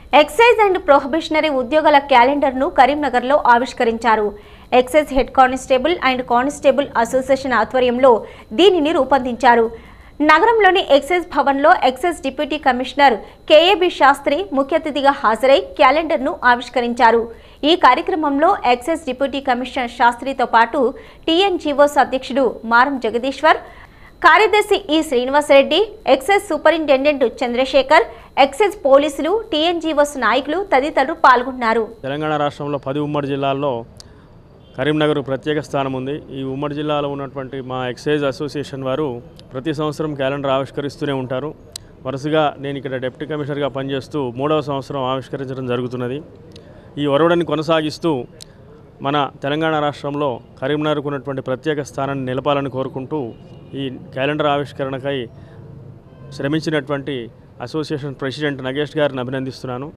excise and ప్రొహిబిషనరీ ఉద్యోగాల క్యాలెండర్ను కరీంనగర్లో ఆవిష్కరించారు excise head constable and constable association ఆధ్వర్యంలో దీనిని రూపొందించారు నగరంలోని ఎక్సైజ్ భవన్లో excise deputy commissioner KAB Shastri ముఖ్య అతిథిగా హాజరై క్యాలెండర్ను ఆవిష్కరించారు ఈ కార్యక్రమంలో ఎక్సైజ్ డిప్యూటీ కమిషనర్ శాస్త్రితో పాటు టీఎన్జీఓస్ అధ్యక్షుడు మారం జగదీశ్వర్ కార్యదర్శి ఈ Srinivasareddy excise superintendent Chandrasekhar excise పోలీసులు టీఎన్జీఓస్ నాయకులు తదితరులు పాల్గొన్నారు తెలంగాణ రాష్ట్రంలో పది ఉమ్మడి జిల్లాల్లో కరీంనగర్ ప్రత్యేక స్థానం ఉంది ఈ ఉమ్మడి జిల్లాలో ఉన్నటువంటి మా ఎక్సైజ్ అసోసియేషన్ వారు ప్రతి సంవత్సరం క్యాలెండర్ ఆవిష్కరిస్తూనే ఉంటారు వరుసగా నేను ఇక్కడ డిప్యూటీ కమిషనర్గా పనిచేస్తూ మూడవ సంవత్సరం ఆవిష్కరించడం జరుగుతున్నది ఈ ఒరవడిని కొనసాగిస్తూ మన తెలంగాణ రాష్ట్రంలో కరీంనగర్కు ఉన్నటువంటి ప్రత్యేక స్థానాన్ని నిలపాలని కోరుకుంటూ ఈ క్యాలెండర్ ఆవిష్కరణకై శ్రమించినటువంటి అసోసియేషన్ ప్రెసిడెంట్ నగేష్ గారిని అభినందిస్తున్నాను